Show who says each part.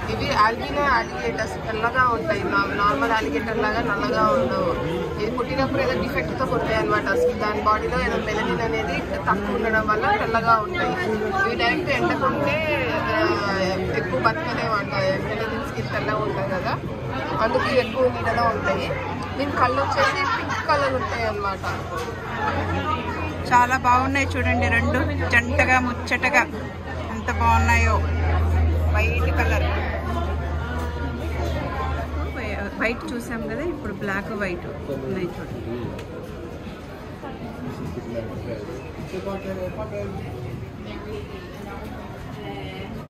Speaker 1: ఇవి ఆల్బినో ఆలిగేటర్స్ తెల్లగా ఉంటాయి నార్మల్ ఆలిగేటర్ లాగా నల్లగా ఉండవు ఇది పుట్టినప్పుడు ఏదో డిఫెక్ట్ తో పుడతాయి అనమాట దాని బాడీలో ఏదో మెలనిన్ అనేది తక్కువ ఉండడం వల్ల తెల్లగా ఉంటాయి ఇవి డైరెక్ట్ ఎండకుంటే ఆ, ఎక్కువ బతకలేవు అంట మెలనిన్ స్కిన్ తెల్లగా ఉంటుంది కదా అందుకు ఇవి ఎక్కువ నీడలో ఉంటాయి దీని కళ్ళు వచ్చేసి పింక్ కలర్ ఉంటాయి అన్నమాట
Speaker 2: చాలా బాగున్నాయి చూడండి రెండు జంటగా ముచ్చటగా ఎంత బాగున్నాయో వైట్ కలర్ వైట్ చూసాం కదా ఇప్పుడు బ్లాక్ వైట్ ఉన్నాయి చూడండి